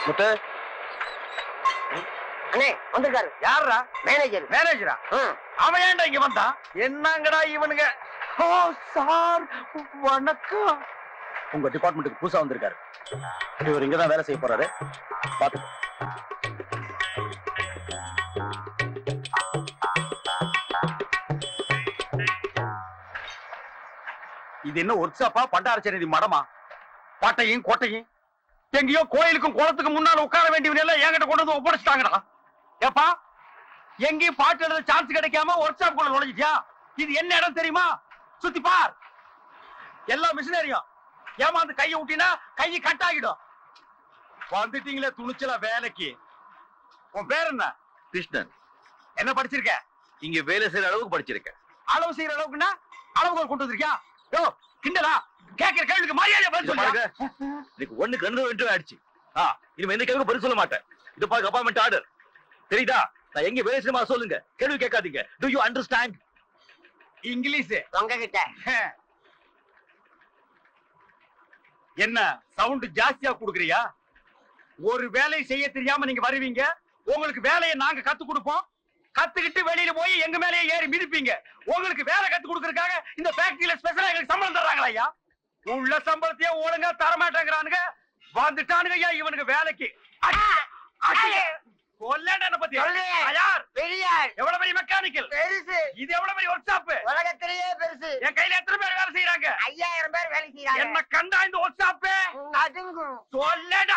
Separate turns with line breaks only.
முத்து
அண்ணே வந்திருக்காரு
யாரா
மேனேஜர்
மேனேஜரா அவன் ஏன்டா இங்க வந்தான் என்னங்கடா இவனுங்க ஓ சார் வணக்கம் உங்க டிபார்ட்மெண்ட்டுக்கு புதுசா வந்திருக்காரு இவர் இங்கதான் வேலை செய்ய போறாரு பாத்து இது என்ன ஒர்க் ஷாப்பா பண்டாரச்சேரி மடமா பாட்டையும் கோட்டையும் எங்கேயோ கோயிலுக்கும் குளத்துக்கு முன்னால உட்கார வேண்டியவன் எல்லாம் என்கிட்ட கொண்டு வந்து ஒப்படைச்சிட்டாங்கடா ஏப்பா எங்கேயும் பாட்டு எழுத சான்ஸ் கிடைக்காம ஒர்க் ஷாப் குள்ள நுழைஞ்சிட்டியா இது என்ன இடம் தெரியுமா சுத்தி பார் எல்லா மிஷினரியும் ஏமாந்து கையை விட்டினா கையை கட் ஆகிடும் வந்துட்டீங்களே துணிச்சலா வேலைக்கு உன் பேர் என்ன
கிருஷ்ணன்
என்ன படிச்சிருக்க
இங்க வேலை செய்யற அளவுக்கு படிச்சிருக்கேன்
அளவு செய்யற அளவுக்குன்னா அளவுகோல் கொண்டு வந்திருக்கியா யோ கிண்டலா கேட்கிற கேள்விக்கு மரியாதை பதில்
இங்க
சொல்லுங்க
பாருங்க எனக்கு ஒண்ணுக்கு ரெண்டு ரெண்டு ஆயிடுச்சு ஆ இனிமே எந்த கேள்வி பதில் சொல்ல மாட்டேன் இது பாருங்க அப்பாயின்மெண்ட் ஆர்டர் தெரியுதா நான் எங்க வேலை செய்யணுமா சொல்லுங்க கேள்வி கேட்காதீங்க டு யூ அண்டர்ஸ்டாண்ட்
இங்கிலீஷ்
உங்ககிட்ட
என்ன சவுண்ட் ஜாஸ்தியா குடுக்குறியா ஒரு வேலையை செய்ய தெரியாம நீங்க வருவீங்க உங்களுக்கு வேலையை நாங்க கத்து கொடுப்போம் கத்துக்கிட்டு வெளியில போய் எங்க மேலேயே ஏறி மிதிப்பீங்க உங்களுக்கு வேலை கத்து கொடுக்கறதுக்காக இந்த ஃபேக்டரியில ஸ்பெஷலா எங்களுக்கு சம்பளம் தர்றாங்களா ஐயா உள்ள சம்பளத்தையே ஒழுங்கா தர மாட்டேங்கிறானுங்க வந்துட்டானுங்க ஐயா இவனுக்கு வேலைக்கு கொல்லண்ட பத்தி
சொல்லு.
யார்
பெரியார்
எவ்வளவு பெரிய மெக்கானிக்கல்
பெருசு
இது எவ்வளவு பெரிய ஒர்க் ஷாப்
உலகத்திலேயே பெருசு
என் கையில எத்தனை பேர் வேலை செய்யறாங்க
ஐயாயிரம் பேர் வேலை செய்யறாங்க
என்ன கண்டா இந்த ஒர்க் ஷாப்
நடுங்கும்
சொல்லடா